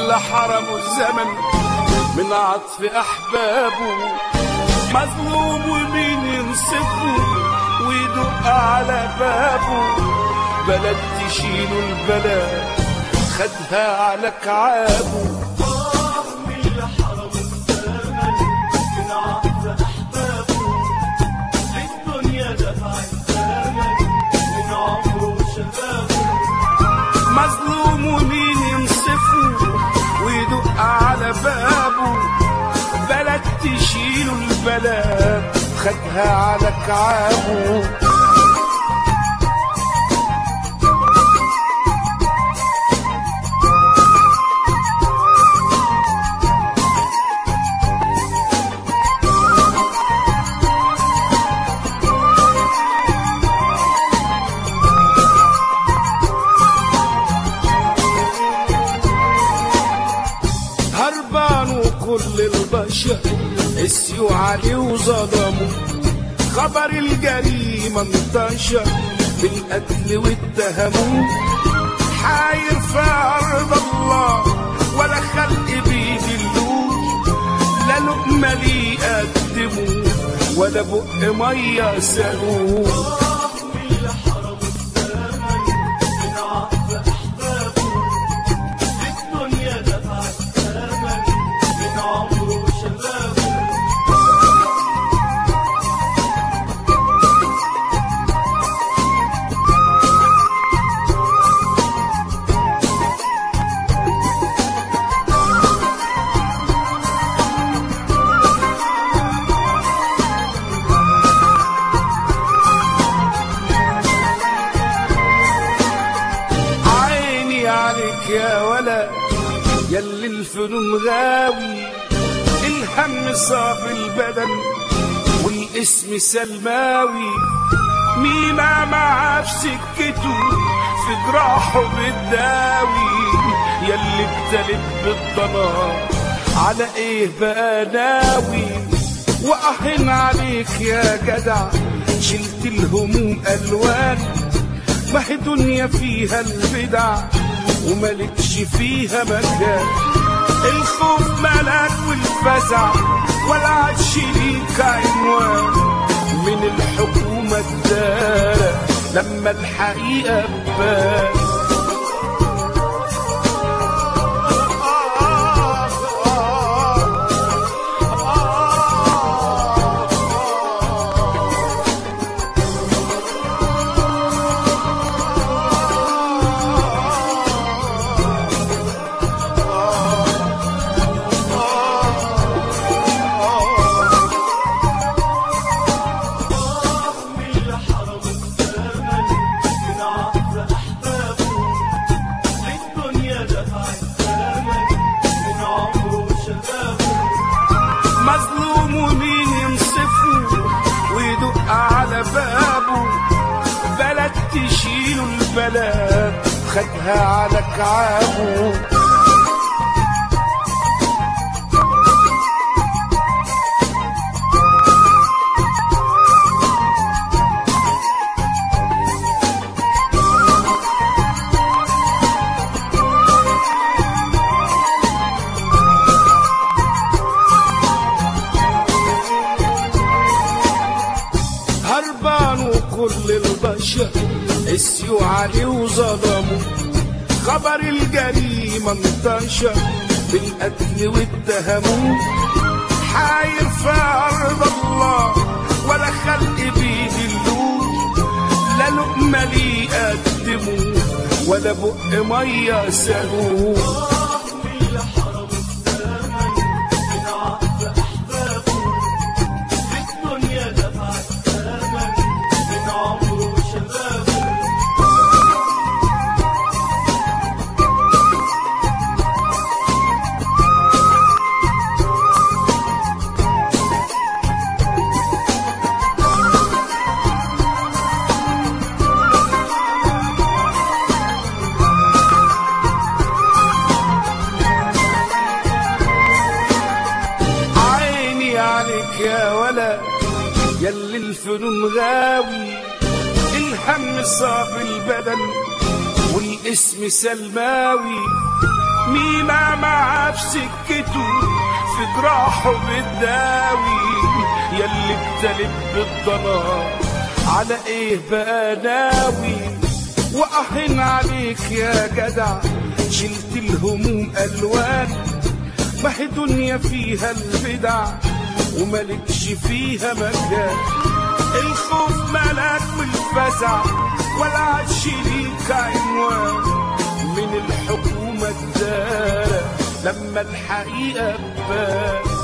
اللي حرمه الزمن من عطف احبابه مظلوم ومين ينصفه ويدق على بابه بلد تشيله البلد خدها على كعابه مظلوم ومين ينصفه ويدق على بابه بلد تشيله البلد خدها على كعابه هربان وكل البشر قسيوا عليه وظلموا خبر الجريمة انتشر بالقتل واتهموه حاير في أرض الله ولا خلق بيدلوه لا لقمة ليه يقدموه ولا بق مية سالوه عيني عليك يا ولا يلي الفنون غاوي الهم صاب البدن والاسم سلماوي مينا معاه في سكته في جراحه بتداوي يلي ابتلت بالضنا على ايه بقى ناوي واهن عليك يا جدع شلت الهموم الوان ما هي دنيا فيها البدع وملكش فيها مكان الخوف ملاك والفزع ولا عادش ليك عنوان من الحكومة الدارة لما الحقيقة تبان مظلوم ومين ينصفه ويدق على بابه بلد تشيله البلد خدها على كعابه هربان وكل البشر قسيوا عليه وظلموا خبر الجريمة انتشر بالقتل واتهموه حاير في أرض الله ولا خلق بيدلوه لا لقمة ليه يقدموه ولا بق مية سالوه عيني عليك يا ولا يلي الفنون غاوي الهم صاب البدن والاسم سلماوي مينا معاه في سكته في جراحه بتداوي ياللي بتلب بالضلال على ايه بقى ناوي وأهن عليك يا جدع شلت الهموم ألوان ما هي دنيا فيها البدع وملكش فيها مكان الخوف ملاك والفزع ولا عادش ليك عنوان من الحكومة الدارة لما الحقيقة تبان